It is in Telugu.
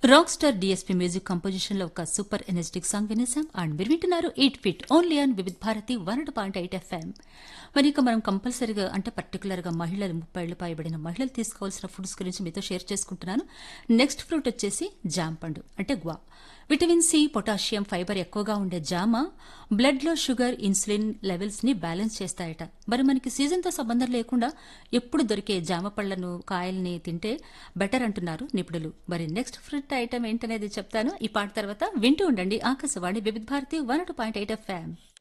rock star DSP music composition లో ఒక సూపర్ ఎనర్జెటిక్ సాంగ్ వినేసాం అండ్ మీరు వింటున్నారు ఎయిట్ ఫిట్ only on Vividh Bharati one point eight FM మరి ఇక మనం కంపల్సరీగా అంటే పర్టికులర్ గా మహిళలు ముప్పై ఏళ్లు పైబడిన మహిళలు తీసుకోవాల్సిన ఫుడ్స్ గురించి మీతో షేర్ చేసుకుంటున్నాను నెక్స్ట్ ఫ్రూట్ వచ్చేసి జామ్ పండు అంటే గ్వా విటమిన్ సి పొటాషియం ఫైబర్ ఎక్కువగా ఉండే జామ బ్లడ్ లో షుగర్ ఇన్సులిన్ లెవెల్స్ ని బ్యాలెన్స్ చేస్తాయట మరి మనకి సీజన్ తో సంబంధం లేకుండా ఎప్పుడు దొరికే జామ పళ్లను కాయల్ని తింటే బెటర్ అంటున్నారు నిపుణులు మరి నెక్స్ట్ ఫ్రూట్ ఐటమ్ ఏంటనేది చెప్తాను ఈ పాట తర్వాత వింటూ ఉండండి Akashvani Vividh Bharati one point eight FM